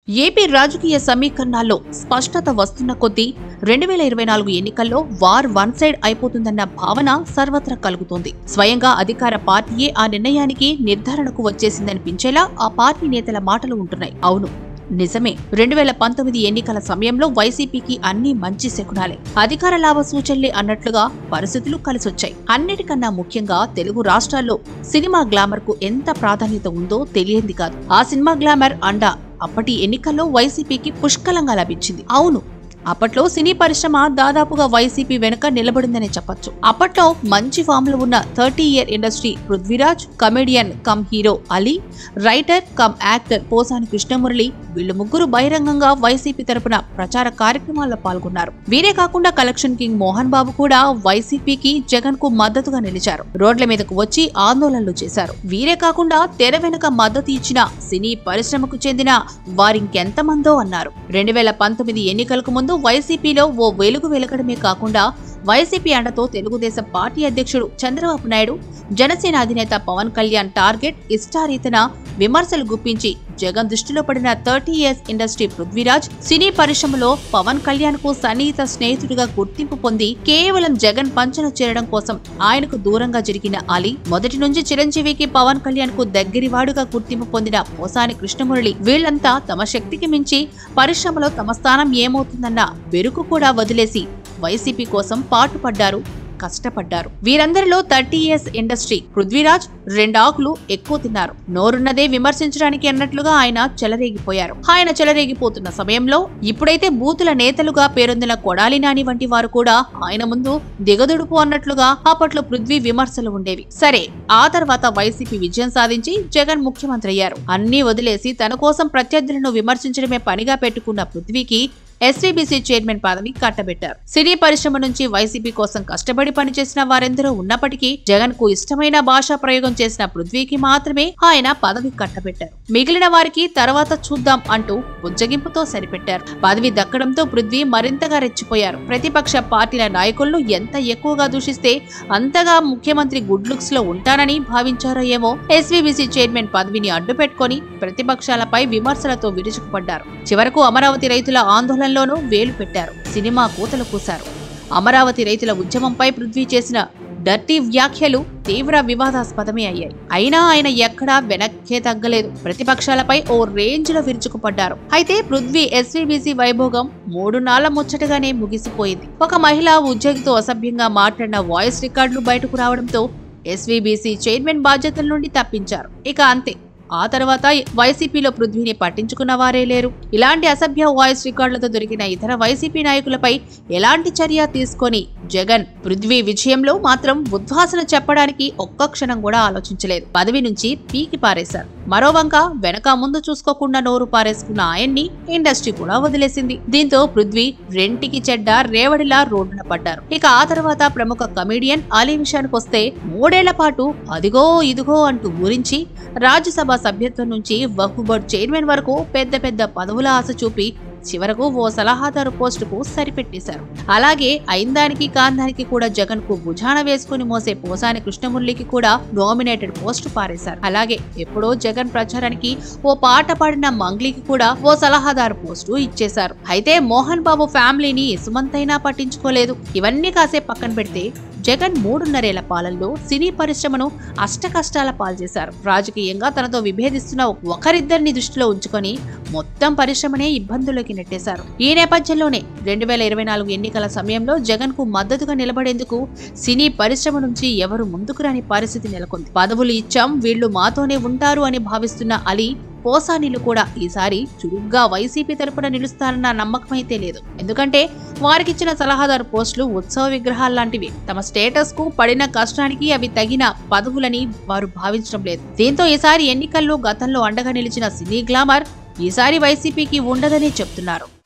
AP రాజకీయ సమీకరణాల్లో స్పష్టత వస్తున్న కొద్దీ రెండు వేల ఇరవై నాలుగు ఎన్నికల్లో వార్ వన్ సైడ్ అయిపోతుందన్న భావన సర్వత్రా కలుగుతోంది స్వయంగా అధికార పార్టీయే ఆ నిర్ణయానికి నిర్ధారణకు వచ్చేసిందనిపించేలా ఆ పార్టీ నేతల మాటలు ఉంటున్నాయి అవును నిజమే రెండు వేల పంతొమ్మిది ఎన్నికల సమయంలో వైసీపీకి అన్ని మంచి శకునాలే అధికార లాభ సూచనలే అన్నట్లుగా పరిస్థితులు కలిసొచ్చాయి అన్నిటికన్నా ముఖ్యంగా తెలుగు రాష్ట్రాల్లో సినిమా గ్లామర్ కు ఎంత ప్రాధాన్యత ఉందో తెలియంది కాదు ఆ సినిమా గ్లామర్ అండ అప్పటి ఎన్నికల్లో వైసీపీకి పుష్కలంగా లభించింది అవును అప్పట్లో సినీ పరిశ్రమ దాదాపుగా వైసీపీ వెనుక నిలబడిందనే చెప్పొచ్చు అప్పట్లో మంచి ఫామ్ లో ఉన్న thirty year industry Prithviraj comedian cum hero Ali writer cum actor Posani Krishnamurali వీళ్ళు ముగ్గురు బహిరంగంగా వైసీపీ తరపున ప్రచార కార్యక్రమాల్లో పాల్గొన్నారు వీరే కాకుండా కలెక్షన్ కింగ్ మోహన్ బాబు కూడా వైసీపీకి జగన్ కు మద్దతుగా నిలిచారు రోడ్ల మీదకు వచ్చి ఆందోళనలు చేశారు వీరే కాకుండా తెర వెనుక మద్దతు ఇచ్చిన సినీ పరిశ్రమకు చెందిన వారింకెంతమందో అన్నారు రెండు వేల పంతొమ్మిది ఎన్నికలకు ముందు వైసీపీలో ఓ వెలుగు వెలగడమే కాకుండా వైసీపీ అండతో తెలుగుదేశం పార్టీ అధ్యక్షుడు చంద్రబాబు నాయుడు జనసేన అధినేత పవన్ కళ్యాణ్ టార్గెట్ ఇష్టారీతన విమర్శలు గుప్పించి జగన్ దృష్టిలో పడిన thirty years industry Prithviraj cine పరిశ్రమలో పవన్ కళ్యాణ్ కు సన్నిహిత స్నేహితుడిగా గుర్తింపు పొంది కేవలం జగన్ పంచన చేరడం కోసం ఆయనకు దూరంగా జరిగిన అలీ మొదటి నుంచి చిరంజీవికి పవన్ కళ్యాణ్ కు దగ్గరివాడుగా గుర్తింపు పొందిన పోసాని కృష్ణమురళి వీళ్లంతా తమ శక్తికి మించి పరిశ్రమలో తమ స్థానం ఏమవుతుందన్న బెరుకు కూడా వదిలేసి వైసీపీ కోసం పాటుపడ్డారు కష్టపడ్డారు వీరందరిలో థర్టీ ఇయర్స్ ఇండస్ట్రీ పృథ్వీరాజ్ రెండాకులు ఎక్కువ తిన్నారు నోరున్నదే విమర్శించడానికి అన్నట్లుగా ఆయన చెలరేగిపోయారు ఆయన చెలరేగిపోతున్న సమయంలో ఇప్పుడైతే బూతుల నేతలుగా పేరొందిన కొడాలి నాని వంటి వారు కూడా ఆయన ముందు దిగదుడుపు అన్నట్లుగా అప్పట్లో పృథ్వీ విమర్శలు ఉండేవి సరే ఆ తర్వాత వైసీపీ విజయం సాధించి జగన్ ముఖ్యమంత్రి అయ్యారు అన్నీ వదిలేసి తన కోసం ప్రత్యర్థులను విమర్శించడమే పనిగా పెట్టుకున్న పృథ్వీకి ఎస్వీబీసీ చైర్మన్ పదవి కట్టబెట్టారు సినీ పరిశ్రమ నుంచి వైసీపీ కోసం కష్టపడి పనిచేసిన వారెందరో ఉన్నప్పటికీ జగన్ కు ఇష్టమైన భాషా ప్రయోగం చేసిన పృథ్వీకి మాత్రమే ఆయన పదవి కట్టబెట్టారు మిగిలిన వారికి తర్వాత చూద్దాం అంటూ బుజ్జగింపుతో సరిపెట్టారు పదవి దక్కడంతో పృథ్వీ మరింతగా రెచ్చిపోయారు ప్రతిపక్ష పార్టీల నాయకులను ఎంత ఎక్కువగా దూషిస్తే అంతగా ముఖ్యమంత్రి గుడ్ లుక్స్ లో ఉంటానని భావించారో ఏమో ఎస్వీబీసీ చైర్మన్ పదవిని అడ్డుపెట్టుకొని ప్రతిపక్షాలపై విమర్శలతో విరుచుకుపడ్డారు చివరకు అమరావతి రైతుల ఆందోళనలోనూ వేలు పెట్టారు సినిమా కూతలు కూశారు అమరావతి రైతుల ఉద్యమంపై పృథ్వీ చేసిన డర్టీ వ్యాఖ్యలు తీవ్ర వివాదాస్పదమే అయ్యాయి అయినా ఆయన ఎక్కడా వెనక్కే తగ్గలేదు ప్రతిపక్షాలపై ఓ రేంజ్ లో విరుచుకుపడ్డారు అయితే పృథ్వీ ఎస్వీబీసీ వైభోగం మూడు నాళ్ల ముచ్చటగానే ముగిసిపోయింది ఒక మహిళా ఉద్యోగితో అసభ్యంగా మాట్లాడిన వాయిస్ రికార్డులు బయటకు రావడంతో ఎస్వీబీసీ చైర్మన్ బాధ్యతల నుండి తప్పించారు ఇక అంతే ఆ తర్వాత వైసీపీలో పృథ్వీని పట్టించుకున్న వారే లేరు ఇలాంటి అసభ్య వాయిస్ రికార్డులతో దొరికిన ఇతర వైసీపీ నాయకులపై ఎలాంటి చర్య తీసుకొని జగన్ పృథ్వీ విజయంలో మాత్రం ఉద్వాసన చెప్పడానికి ఒక్క క్షణం కూడా ఆలోచించలేదు పదవి నుంచి పీకి పారేశారు మరోవంక వెనక ముందు చూసుకోకుండా నోరు పారేసుకున్న ఆయన్ని ఇండస్ట్రీ కూడా వదిలేసింది దీంతో పృథ్వీ రెంటికి చెడ్డ రేవడిలా రోడ్డున పడ్డారు ఇక ఆ తర్వాత ప్రముఖ కమీడియన్ అలీ విషయానికి వస్తే మూడేళ్ల పాటు అదిగో ఇదిగో అంటూ ఊరించి రాజ్యసభ సభ్యత్వం నుంచి వక్ఫ్ బోర్డ్ చైర్మన్ వరకు పెద్ద పెద్ద పదవుల ఆశ చూపి చివరకు ఓ సలహాదారు పోస్టుకు సరిపెట్టేశారు అలాగే అయిందానికి కాందానికి కూడా జగన్ కు భుజాన వేసుకుని మోసే పోసాని కృష్ణమురళికి కూడా నామినేటెడ్ పోస్టు పారేశారు అలాగే ఎప్పుడో జగన్ ప్రచారానికి ఓ పాట పాడిన మంగ్లీకి కూడా ఓ సలహాదారు పోస్టు ఇచ్చేశారు అయితే మోహన్ బాబు ఫ్యామిలీని ఇసుమంతైనా పట్టించుకోలేదు ఇవన్నీ కాసే పక్కన పెడితే జగన్ మూడున్నరేళ్ల పాలనలో సినీ పరిశ్రమను అష్టకష్టాల పాల్చేశారు రాజకీయంగా తనతో విభేదిస్తున్న ఒకరిద్దరిని దృష్టిలో ఉంచుకొని మొత్తం పరిశ్రమనే ఇబ్బందుల్లోకి నెట్టేశారు ఈ నేపథ్యంలోనే రెండు వేల ఇరవై నాలుగు ఎన్నికల సమయంలో జగన్ కు మద్దతుగా నిలబడేందుకు సినీ పరిశ్రమ నుంచి ఎవరు ముందుకు రాని పరిస్థితి నెలకొంది పదవులు ఇచ్చాం వీళ్లు మాతోనే ఉంటారు అని భావిస్తున్న అలీ పోసానీలు కూడా ఈసారి చురుగ్గా వైసీపీ తరపున నిలుస్తారన్న నమ్మకమైతే లేదు ఎందుకంటే వారికిచ్చిన సలహాదారు పోస్టులు ఉత్సవ విగ్రహాలు లాంటివి తమ స్టేటస్ కు పడిన కష్టానికి అవి తగిన పదవులని వారు భావించడం లేదు దీంతో ఈసారి ఎన్నికల్లో గతంలో అండగా నిలిచిన సినీ గ్లామర్ ఈసారి వైసీపీకి ఉండదని చెప్తున్నారు